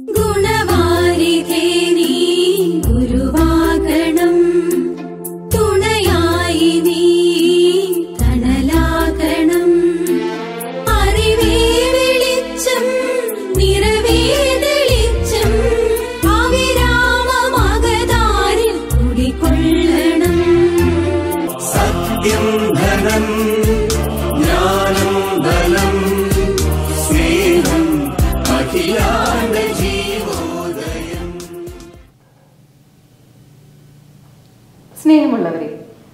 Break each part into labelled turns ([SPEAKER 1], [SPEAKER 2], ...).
[SPEAKER 1] ഗുണവാരിധേ നീ ഗുരുവാകണം തുണയായി നീ തണലാകണം അറിവേ വെളിച്ചം നിറവേ തെളിച്ചം അവിരാമമകതാരിൽ കുടികൊള്ളണം
[SPEAKER 2] സത്യം ധനം ജ്ഞാനം ബലം സ്നേഹം അഖിലാണ്ട ജീവോദയം
[SPEAKER 3] സ്നേഹമുള്ളവരെ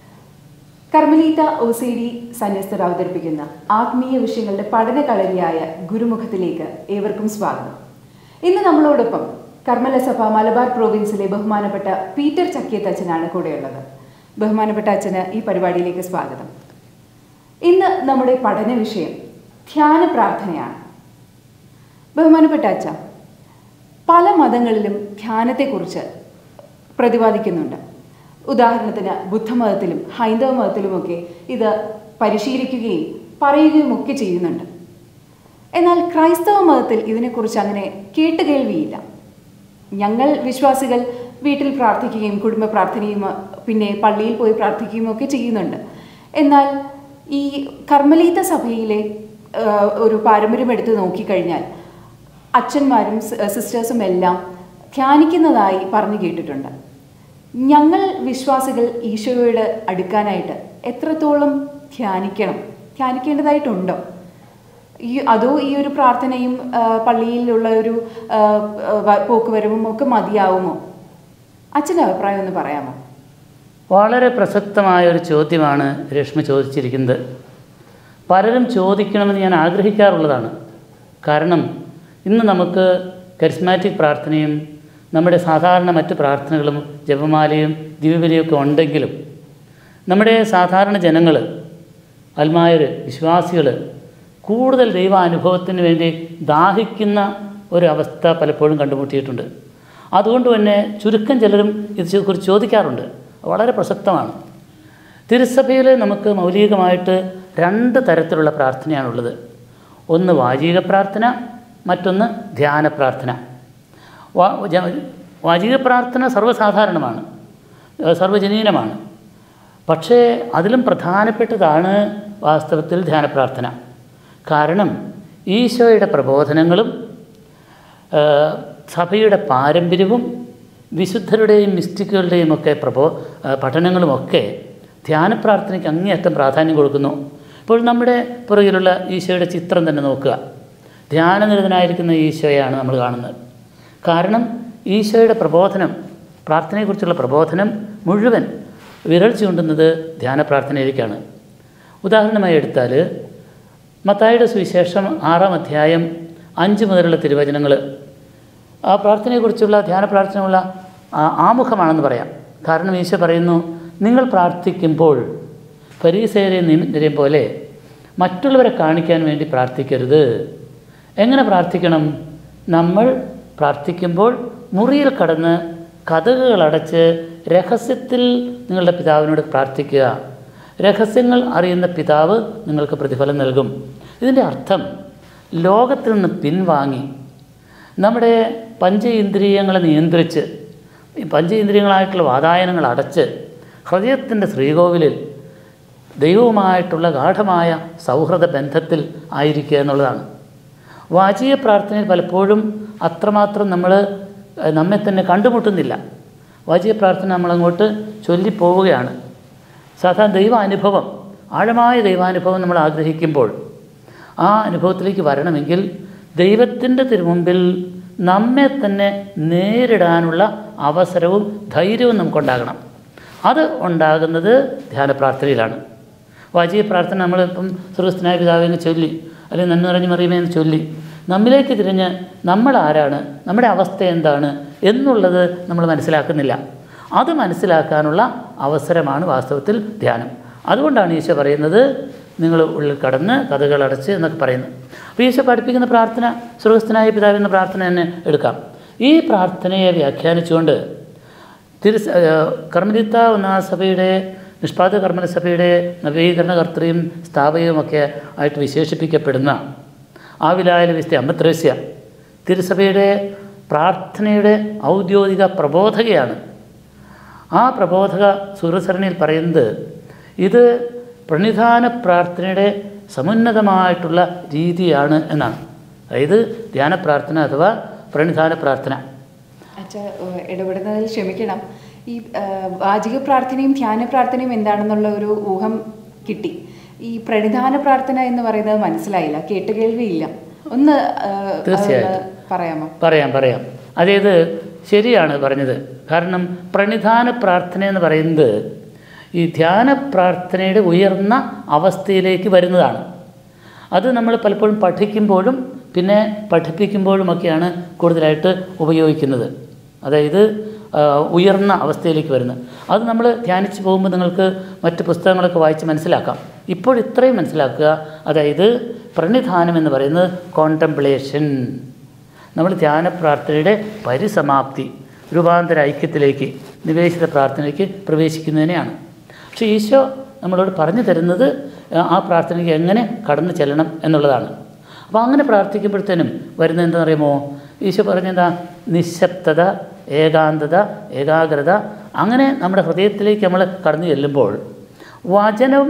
[SPEAKER 3] കർമ്മലീത ഒ സി ഡി സന്യസ്തർ അവതരിപ്പിക്കുന്ന ആത്മീയ വിഷയങ്ങളുടെ പഠന കളരിയായ ഗുരുമുഖത്തിലേക്ക് ഏവർക്കും സ്വാഗതം ഇന്ന് നമ്മളോടൊപ്പം കർമ്മലസഭ മലബാർ പ്രോവിൻസിലെ ബഹുമാനപ്പെട്ട പീറ്റർ ചക്കിയത്തച്ഛനാണ് കൂടെയുള്ളത് ബഹുമാനപ്പെട്ട അച്ഛന് ഈ പരിപാടിയിലേക്ക് സ്വാഗതം ഇന്ന് നമ്മുടെ പഠന വിഷയം ധ്യാന പ്രാർത്ഥനയാണ് ബഹുമാനപ്പെട്ട അച്ഛ പല മതങ്ങളിലും ധ്യാനത്തെക്കുറിച്ച് പ്രതിപാദിക്കുന്നുണ്ട് ഉദാഹരണത്തിന് ബുദ്ധമതത്തിലും ഹൈന്ദവ മതത്തിലുമൊക്കെ ഇത് പരിശീലിക്കുകയും പറയുകയും ഒക്കെ ചെയ്യുന്നുണ്ട് എന്നാൽ ക്രൈസ്തവ മതത്തിൽ ഇതിനെക്കുറിച്ച് അങ്ങനെ കേട്ടുകേൾവിയില്ല ഞങ്ങൾ വിശ്വാസികൾ വീട്ടിൽ പ്രാർത്ഥിക്കുകയും കുടുംബ പ്രാർത്ഥനയും അഹ് പിന്നെ പള്ളിയിൽ പോയി പ്രാർത്ഥിക്കുകയും ഒക്കെ ചെയ്യുന്നുണ്ട് എന്നാൽ ഈ കർമ്മലീത്ത സഭയിലെ ആഹ്, ഒരു പാരമ്പര്യം എടുത്ത് നോക്കിക്കഴിഞ്ഞാൽ അച്ഛന്മാരും സി- സിസ്റ്റേഴ്സും എല്ലാം ധ്യാനിക്കുന്നതായി പറഞ്ഞു കേട്ടിട്ടുണ്ട് ഞങ്ങൾ വിശ്വാസികൾ ഈശോയോട് അടുക്കാനായിട്ട് എത്രത്തോളം ധ്യാനിക്കണം ധ്യാനിക്കേണ്ടതായിട്ടുണ്ടോ ഈ അതോ ഈ ഒരു പ്രാർത്ഥനയും ആ, പള്ളിയിലുള്ള ഒരു ആ, വ- പോക്കുവരവും ഒക്കെ മതിയാവുമോ അച്ഛൻ്റെ അഭിപ്രായം ഒന്ന് പറയാമോ
[SPEAKER 4] വളരെ പ്രസക്തമായ ഒരു ചോദ്യമാണ് രശ്മി ചോദിച്ചിരിക്കുന്നത് പലരും ചോദിക്കണമെന്ന് ഞാൻ ആഗ്രഹിക്കാറുള്ളതാണ് കാരണം ഇന്ന് നമുക്ക് കരിസ്മാറ്റിക് പ്രാർത്ഥനയും നമ്മുടെ സാധാരണ മറ്റ് പ്രാർത്ഥനകളും ജപമാലയും ദിവ്യബലിയൊക്കെ ഉണ്ടെങ്കിലും നമ്മുടെ സാധാരണ ജനങ്ങൾ അൽമായർ വിശ്വാസികൾ കൂടുതൽ ദൈവാനുഭവത്തിന് വേണ്ടി ദാഹിക്കുന്ന ഒരവസ്ഥ പലപ്പോഴും കണ്ടുമുട്ടിയിട്ടുണ്ട് അതുകൊണ്ട് തന്നെ ചുരുക്കം ചിലരും ഇതിനെക്കുറിച്ച് ചോദിക്കാറുണ്ട് വളരെ പ്രസക്തമാണ് തിരുസഭയിൽ നമുക്ക് മൗലികമായിട്ട് രണ്ട് തരത്തിലുള്ള പ്രാർത്ഥനയാണുള്ളത് ഒന്ന് വാചിക പ്രാർത്ഥന മറ്റൊന്ന് ധ്യാന പ്രാർത്ഥന വാ- ജ- വാചിക പ്രാർത്ഥന സർവ്വസാധാരണമാണ് ഏഹ് സർവ്വജനീനമാണ് പക്ഷേ അതിലും പ്രധാനപ്പെട്ടതാണ് വാസ്തവത്തിൽ ധ്യാന പ്രാർത്ഥന കാരണം ഈശോയുടെ പ്രബോധനങ്ങളും ഏഹ് സഭയുടെ പാരമ്പര്യവും വിശുദ്ധരുടെയും മിസ്റ്റിക്കുകളുടെയും ഒക്കെ പ്രബോ ഏഹ് പഠനങ്ങളുമൊക്കെ ധ്യാനപ്രാർത്ഥനയ്ക്ക് അങ്ങേയറ്റം പ്രാധാന്യം കൊടുക്കുന്നു ഇപ്പോൾ നമ്മുടെ പുറകിലുള്ള ഈശോയുടെ ചിത്രം തന്നെ നോക്കുക ധ്യാനനിരതനായിരിക്കുന്ന ഈശോയാണ് നമ്മൾ കാണുന്നത് കാരണം ഈശോയുടെ പ്രബോധനം പ്രാർത്ഥനയെക്കുറിച്ചുള്ള പ്രബോധനം മുഴുവൻ വിരൽ ചൂണ്ടുന്നത് ധ്യാന പ്രാർത്ഥനയിലേക്കാണ് ഉദാഹരണമായി എടുത്താൽ മത്തായിയുടെ സുവിശേഷം ആറാം അധ്യായം അഞ്ച് മുതലുള്ള തിരുവചനങ്ങൾ ആ പ്രാർത്ഥനയെക്കുറിച്ചുള്ള ധ്യാന പ്രാർത്ഥനയുള്ള ആ- ആമുഖമാണെന്ന് പറയാം കാരണം ഈശോ പറയുന്നു നിങ്ങൾ പ്രാർത്ഥിക്കുമ്പോൾ പരീസേരെ നിമിതരെയും പോലെ മറ്റുള്ളവരെ കാണിക്കാൻ വേണ്ടി പ്രാർത്ഥിക്കരുത് എങ്ങനെ പ്രാർത്ഥിക്കണം നമ്മൾ പ്രാർത്ഥിക്കുമ്പോൾ മുറിയിൽ കടന്ന് കഥകളടച്ച് രഹസ്യത്തിൽ നിങ്ങളുടെ പിതാവിനോട് പ്രാർത്ഥിക്കുക രഹസ്യങ്ങൾ അറിയുന്ന പിതാവ് നിങ്ങൾക്ക് പ്രതിഫലം നൽകും ഇതിൻ്റെ അർത്ഥം ലോകത്തിൽ നിന്ന് പിൻവാങ്ങി നമ്മുടെ പഞ്ചേന്ദ്രിയങ്ങളെ നിയന്ത്രിച്ച് ഈ പഞ്ചേന്ദ്രിയങ്ങളായിട്ടുള്ള വാതായനങ്ങൾ അടച്ച് ഹൃദയത്തിൻ്റെ ശ്രീകോവിലിൽ ദൈവവുമായിട്ടുള്ള ഗാഠമായ സൗഹൃദ ബന്ധത്തിൽ ആയിരിക്കുക എന്നുള്ളതാണ് വാചിക പ്രാർത്ഥനയിൽ പലപ്പോഴും അത്രമാത്രം നമ്മൾ ഏഹ്, നമ്മെ തന്നെ കണ്ടുമുട്ടുന്നില്ല വാചിക പ്രാർത്ഥന നമ്മളങ്ങോട്ട് ചൊല്ലിപ്പോവുകയാണ് സാധാരണ ദൈവാനുഭവം ആഴമായ ദൈവാനുഭവം നമ്മൾ ആഗ്രഹിക്കുമ്പോൾ ആ അനുഭവത്തിലേക്ക് വരണമെങ്കിൽ ദൈവത്തിൻ്റെ തിരുമുമ്പിൽ നമ്മെ തന്നെ നേരിടാനുള്ള അവസരവും ധൈര്യവും നമുക്കുണ്ടാകണം അത് ഉണ്ടാകുന്നത് ധ്യാന പ്രാർത്ഥനയിലാണ് വാചിക പ്രാർത്ഥന നമ്മളിപ്പം സർവസ്ഥനായ പിതാവിനെ ചൊല്ലി അല്ലെങ്കിൽ നന്മ നിറഞ്ഞു മറിയുമെന്ന് ചൊല്ലി നമ്മിലേക്ക് തിരിഞ്ഞ് നമ്മൾ ആരാണ് നമ്മുടെ അവസ്ഥ എന്താണ് എന്നുള്ളത് നമ്മൾ മനസ്സിലാക്കുന്നില്ല അത് മനസ്സിലാക്കാനുള്ള അവസരമാണ് വാസ്തവത്തിൽ ധ്യാനം അതുകൊണ്ടാണ് ഈശോ പറയുന്നത് നിങ്ങൾ ഉള്ളിൽ കടന്ന് കഥകൾ അടച്ച് എന്നൊക്കെ പറയുന്നത് അപ്പോൾ ഈശോ പഠിപ്പിക്കുന്ന പ്രാർത്ഥന സ്വർഗസ്ഥനായ പിതാവെന്ന പ്രാർത്ഥന തന്നെ എടുക്കാം ഈ പ്രാർത്ഥനയെ വ്യാഖ്യാനിച്ചുകൊണ്ട് തിരു കർമ്മലിത്ത ഒന്നാം സഭയുടെ നിഷ്പാദ കർമ്മല സഭയുടെ നവീകരണകർത്തൃയും സ്ഥാപകയുമൊക്കെ ആയിട്ട് വിശേഷിപ്പിക്കപ്പെടുന്ന ആവിലായ വിസ്തി അമ്മത്രേസ്യ തിരുസഭയുടെ പ്രാർത്ഥനയുടെ ഔദ്യോഗിക പ്രബോധകയാണ് ആ പ്രബോധക സൂര്യസരണിയിൽ പറയുന്നത് ഇത് പ്രണിധാന പ്രാർത്ഥനയുടെ സമുന്നതമായിട്ടുള്ള രീതിയാണ് എന്നാണ് അതായത് ധ്യാന പ്രാർത്ഥന അഥവാ പ്രണിധാന പ്രാർത്ഥന
[SPEAKER 3] അച്ഛാ ഏഹ് ഇടപെടുന്നതിൽ ക്ഷമിക്കണം ഈ ഏഹ് വാചിക പ്രാർത്ഥനയും ധ്യാന പ്രാർത്ഥനയും എന്താണെന്നുള്ള ഒരു ഊഹം കിട്ടി ഈ പ്രണിധാന പ്രാർത്ഥന എന്ന് പറയുന്നത് മനസ്സിലായില്ല കേട്ടുകേൾവിയില്ല ഒന്ന് ഏഹ്
[SPEAKER 4] തീർച്ചയായിട്ടും.
[SPEAKER 3] അതൊന്ന് പറയാമോ
[SPEAKER 4] പറയാം പറയാം അതായത് ശരിയാണ് പറഞ്ഞത് കാരണം പ്രണിധാന പ്രാർത്ഥന എന്ന് പറയുന്നത് ഈ ധ്യാന പ്രാർത്ഥനയുടെ ഉയർന്ന അവസ്ഥയിലേക്ക് വരുന്നതാണ് അത് നമ്മൾ പലപ്പോഴും പഠിക്കുമ്പോഴും പിന്നെ പഠിപ്പിക്കുമ്പോഴുമൊക്കെയാണ് കൂടുതലായിട്ട് ഉപയോഗിക്കുന്നത് അതായത് ആ, ഉയർന്ന അവസ്ഥയിലേക്ക് വരുന്നത് അത് നമ്മൾ ധ്യാനിച്ച് പോകുമ്പോൾ നിങ്ങൾക്ക് മറ്റ് പുസ്തകങ്ങളൊക്കെ വായിച്ച് മനസ്സിലാക്കാം ഇപ്പോൾ ഇത്രയും മനസ്സിലാക്കുക അതായത് പ്രണിധാനം എന്ന് പറയുന്നത് കോണ്ടംപ്ലേഷൻ നമ്മൾ ധ്യാന പ്രാർത്ഥനയുടെ പരിസമാപ്തി രൂപാന്തര ഐക്യത്തിലേക്ക് നിവേശിത പ്രാർത്ഥനയ്ക്ക് പ്രവേശിക്കുന്നതിനെയാണ് പക്ഷേ ഈശോ നമ്മളോട് പറഞ്ഞു തരുന്നത് ആ പ്രാർത്ഥനയ്ക്ക് എങ്ങനെ കടന്നു ചെല്ലണം എന്നുള്ളതാണ് അപ്പോൾ അങ്ങനെ പ്രാർത്ഥിക്കുമ്പോഴത്തേനും വരുന്നത് എന്താണെന്ന് അറിയുമോ ഈശോ പറഞ്ഞെന്താ നിശബ്ദത ഏകാന്തത ഏകാഗ്രത അങ്ങനെ നമ്മുടെ ഹൃദയത്തിലേക്ക് നമ്മൾ കടന്നു ചെല്ലുമ്പോൾ വചനം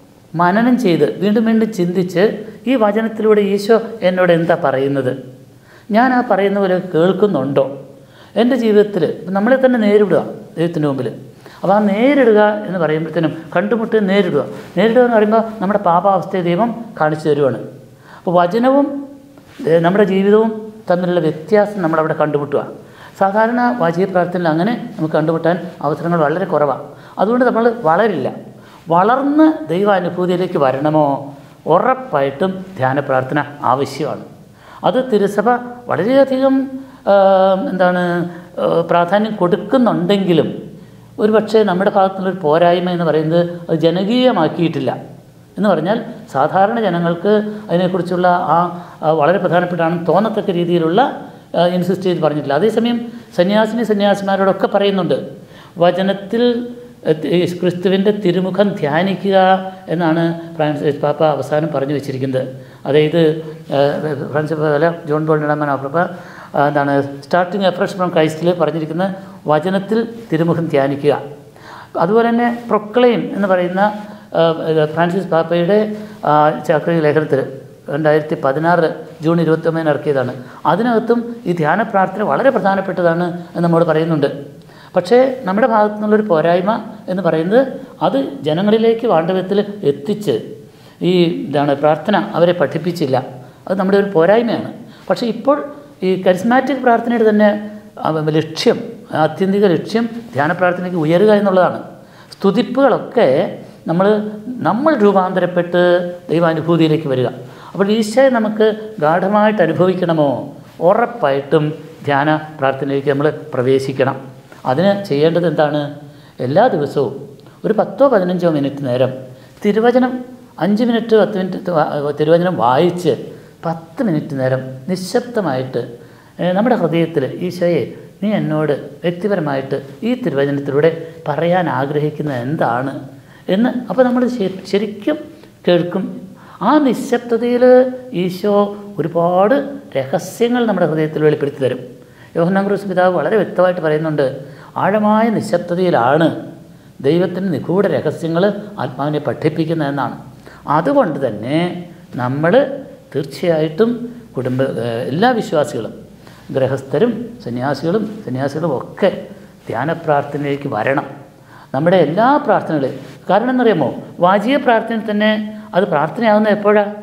[SPEAKER 4] മനനം ചെയ്ത് വീണ്ടും വീണ്ടും ചിന്തിച്ച് ഈ വചനത്തിലൂടെ ഈശോ എന്നോട് എന്താ പറയുന്നത് ഞാൻ ആ പറയുന്ന പോലെ കേൾക്കുന്നുണ്ടോ എൻ്റെ ജീവിതത്തിൽ ഇപ്പം നമ്മളെ തന്നെ നേരിടുക ദൈവത്തിൻ്റെ മുമ്പിൽ അപ്പോൾ ആ നേരിടുക എന്ന് പറയുമ്പോഴത്തേനും കണ്ടുമുട്ട് നേരിടുക നേരിടുക എന്ന് പറയുമ്പോൾ നമ്മുടെ പാപാവസ്ഥയെ ദൈവം കാണിച്ചു തരുവാണ് അപ്പോൾ വചനവും ഏ, നമ്മുടെ ജീവിതവും തമ്മിലുള്ള വ്യത്യാസം നമ്മളവിടെ കണ്ടുമുട്ടുക സാധാരണ വാചിക പ്രാർത്ഥനയിൽ അങ്ങനെ നമുക്ക് കണ്ടുമുട്ടാൻ അവസരങ്ങൾ വളരെ കുറവാണ് അതുകൊണ്ട് നമ്മൾ വളരില്ല വളർന്ന് ദൈവാനുഭൂതിയിലേക്ക് വരണമോ ഉറപ്പായിട്ടും ധ്യാന പ്രാർത്ഥന ആവശ്യമാണ് അത് തിരുസഭ വളരെയധികം ആ, എന്താണ് ആ, പ്രാധാന്യം കൊടുക്കുന്നുണ്ടെങ്കിലും ഒരുപക്ഷെ നമ്മുടെ ഭാഗത്തുനിന്നൊരു പോരായ്മ എന്ന് പറയുന്നത് അത് ജനകീയമാക്കിയിട്ടില്ല എന്ന് പറഞ്ഞാൽ സാധാരണ ജനങ്ങൾക്ക് അതിനെക്കുറിച്ചുള്ള ആ ആ വളരെ പ്രധാനപ്പെട്ടാണെന്ന് തോന്നത്തക്ക രീതിയിലുള്ള ഇൻസിസ്റ്റ് ചെയ്ത് പറഞ്ഞിട്ടില്ല അതേസമയം സന്യാസിനി സന്യാസിമാരോടൊക്കെ പറയുന്നുണ്ട് വചനത്തിൽ എത്തി- ഈ ക്രിസ്തുവിൻ്റെ തിരുമുഖം ധ്യാനിക്കുക എന്നാണ് ഫ്രാൻസിസ് പാപ്പ അവസാനം പറഞ്ഞു വെച്ചിരിക്കുന്നത് അതായത് ഏഹ്, ഫ്രാൻസിസ് പാപ്പ അല്ല ജോൺ ബോൾ ഇടമന പാപ്പ ആ, എന്താണ് സ്റ്റാർട്ടിങ് എഫ്രഷ് ഫ്രം ക്രൈസ്റ്റിൽ പറഞ്ഞിരിക്കുന്ന വചനത്തിൽ തിരുമുഖം ധ്യാനിക്കുക അതുപോലെ തന്നെ പ്രൊക്ലെയിം എന്ന് പറയുന്ന ആ, ഇത് ഫ്രാൻസിസ് പാപ്പയുടെ ആ, ചാക്രിക ലേഖനത്തിൽ രണ്ടായിരത്തി പതിനാറ് ജൂൺ ഇരുപത്തൊമ്പതിന് ഇറക്കിയതാണ് അതിനകത്തും ഈ ധ്യാന പ്രാർത്ഥന വളരെ പ്രധാനപ്പെട്ടതാണ് എന്ന് നമ്മോട് പറയുന്നുണ്ട് പക്ഷേ നമ്മുടെ ഭാഗത്തു നിന്നുള്ളൊരു പോരായ്മ എന്ന് പറയുന്നത് അത് ജനങ്ങളിലേക്ക് വാണ്ഡവ്യത്തിൽ എത്തിച്ച് ഈ എന്താണ് പ്രാർത്ഥന അവരെ പഠിപ്പിച്ചില്ല അത് നമ്മുടെ ഒരു പോരായ്മയാണ് പക്ഷേ ഇപ്പോൾ ഈ കരിസ്മാറ്റിക് പ്രാർത്ഥനയുടെ തന്നെ ആ, ലക്ഷ്യം ആത്യന്തിക ലക്ഷ്യം ധ്യാന പ്രാർത്ഥനയ്ക്ക് ഉയരുക എന്നുള്ളതാണ് സ്തുതിപ്പുകളൊക്കെ നമ്മൾ നമ്മൾ രൂപാന്തരപ്പെട്ട് ദൈവാനുഭൂതിയിലേക്ക് വരിക അപ്പോൾ ഈശോയെ നമുക്ക് ഗാഠമായിട്ട് അനുഭവിക്കണമോ ഉറപ്പായിട്ടും ധ്യാന പ്രാർത്ഥനയിലേക്ക് നമ്മൾ പ്രവേശിക്കണം അതിന് ചെയ്യേണ്ടത് എന്താണ് എല്ലാ ദിവസവും ഒരു പത്തോ പതിനഞ്ചോ മിനിറ്റ് നേരം തിരുവചനം അഞ്ച് മിനിറ്റ് പത്ത് മിനിറ്റ് വാ- തിരുവചനം വായിച്ച് പത്ത് മിനിറ്റ് നേരം നിശബ്ദമായിട്ട് ഏഹ്, നമ്മുടെ ഹൃദയത്തിൽ ഈശോയെ നീ എന്നോട് വ്യക്തിപരമായിട്ട് ഈ തിരുവചനത്തിലൂടെ പറയാൻ ആഗ്രഹിക്കുന്നത് എന്താണ് എന്ന് അപ്പോൾ നമ്മൾ ശ- ശരിക്കും കേൾക്കും ആ നിശബ്ദതയിൽ ഈശോ ഒരുപാട് രഹസ്യങ്ങൾ നമ്മുടെ ഹൃദയത്തിൽ വെളിപ്പെടുത്തി തരും യോഹന്നാൻ ക്രൂസ് പിതാവ് വളരെ വ്യക്തമായിട്ട് പറയുന്നുണ്ട് ആഴമായ നിശബ്ദതയിലാണ് ദൈവത്തിൻ്റെ നിഗൂഢ രഹസ്യങ്ങൾ ആത്മാവിനെ പഠിപ്പിക്കുന്നതെന്നാണ് അതുകൊണ്ട് തന്നെ നമ്മൾ തീർച്ചയായിട്ടും കുടുംബ ഏഹ് എല്ലാ വിശ്വാസികളും ഗൃഹസ്ഥരും സന്യാസികളും സന്യാസികളും ഒക്കെ ധ്യാന പ്രാർത്ഥനയിലേക്ക് വരണം നമ്മുടെ എല്ലാ പ്രാർത്ഥനകളും കാരണം എന്നറിയാമോ വാചിക പ്രാർത്ഥനയിൽ തന്നെ അത് പ്രാർത്ഥനയാകുന്നത് എപ്പോഴാണ്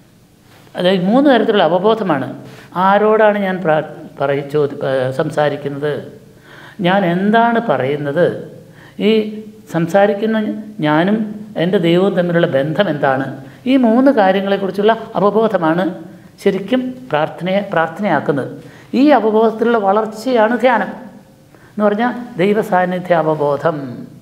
[SPEAKER 4] അതായത് മൂന്ന് തരത്തിലുള്ള അവബോധമാണ് ആരോടാണ് ഞാൻ പ്രാ പറയ ചോദി ഏഹ് സംസാരിക്കുന്നത് ഞാൻ എന്താണ് പറയുന്നത് ഈ സംസാരിക്കുന്ന ഞാനും എൻ്റെ ദൈവവും തമ്മിലുള്ള ബന്ധം എന്താണ് ഈ മൂന്ന് കാര്യങ്ങളെക്കുറിച്ചുള്ള അവബോധമാണ് ശരിക്കും പ്രാർത്ഥനയെ പ്രാർത്ഥനയാക്കുന്നത് ഈ അവബോധത്തിലുള്ള വളർച്ചയാണ് ധ്യാനം എന്ന് പറഞ്ഞാൽ ദൈവ സാന്നിധ്യ അവബോധം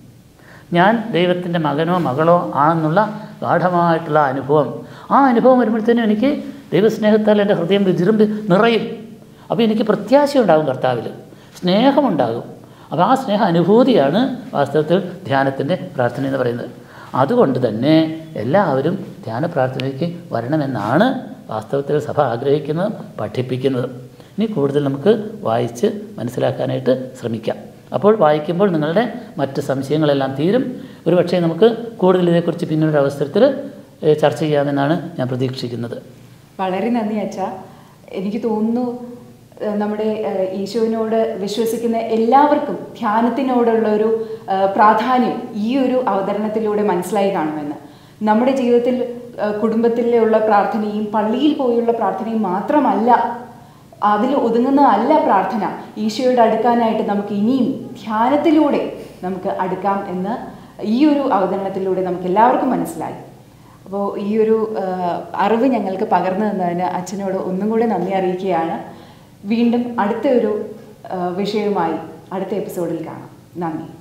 [SPEAKER 4] ഞാൻ ദൈവത്തിൻ്റെ മകനോ മകളോ ആണെന്നുള്ള ഗാഠമായിട്ടുള്ള അനുഭവം ആ അനുഭവം വരുമ്പോഴത്തേനും എനിക്ക് ദൈവസ്നേഹത്താൽ എൻ്റെ ഹൃദയം വിജൃംഭി നിറയും അപ്പോൾ എനിക്ക് പ്രത്യാശയുണ്ടാകും കർത്താവിൽ സ്നേഹമുണ്ടാകും അപ്പോൾ ആ സ്നേഹ അനുഭൂതിയാണ് വാസ്തവത്തിൽ ധ്യാനത്തിൻ്റെ പ്രാർത്ഥന എന്ന് പറയുന്നത് അതുകൊണ്ട് തന്നെ എല്ലാവരും ധ്യാന പ്രാർത്ഥനയ്ക്ക് വരണമെന്നാണ് വാസ്തവത്തിൽ സഭ ആഗ്രഹിക്കുന്നത് പഠിപ്പിക്കുന്നത് ഇനി കൂടുതൽ നമുക്ക് വായിച്ച് മനസ്സിലാക്കാനായിട്ട് ശ്രമിക്കാം അപ്പോൾ വായിക്കുമ്പോൾ നിങ്ങളുടെ മറ്റ് സംശയങ്ങളെല്ലാം തീരും ഒരു പക്ഷേ നമുക്ക് കൂടുതൽ ഇതേക്കുറിച്ച് പിന്നീട് അവസരത്തിൽ ഏഹ്, ചർച്ച ചെയ്യാമെന്നാണ് ഞാൻ പ്രതീക്ഷിക്കുന്നത്
[SPEAKER 3] വളരെ നന്ദി അച്ഛ എനിക്ക് തോന്നുന്നു ഏഹ് നമ്മുടെ ഏഹ് ഈശോവിനോട് വിശ്വസിക്കുന്ന എല്ലാവർക്കും ധ്യാനത്തിനോടുള്ള ഒരു ഏഹ് പ്രാധാന്യം ഈ ഒരു അവതരണത്തിലൂടെ മനസ്സിലായി കാണുമെന്ന് നമ്മുടെ ജീവിതത്തിൽ ഏഹ് കുടുംബത്തിലുള്ള പ്രാർത്ഥനയും പള്ളിയിൽ പോയുള്ള പ്രാർത്ഥനയും മാത്രമല്ല അതിൽ ഒതുങ്ങുന്നതല്ല പ്രാർത്ഥന ഈശോയോട് അടുക്കാനായിട്ട് നമുക്ക് ഇനിയും ധ്യാനത്തിലൂടെ നമുക്ക് അടുക്കാം എന്ന് ഈ ഒരു അവതരണത്തിലൂടെ നമുക്ക് എല്ലാവർക്കും മനസ്സിലായി അപ്പോൾ ഈ ഒരു ആ, അറിവ് ഞങ്ങൾക്ക് പകർന്നു തന്നതിന് അച്ഛനോട് ഒന്നും കൂടെ നന്ദി അറിയിക്കുകയാണ് വീണ്ടും അടുത്ത ഒരു ആ, വിഷയവുമായി അടുത്ത എപ്പിസോഡിൽ കാണാം നന്ദി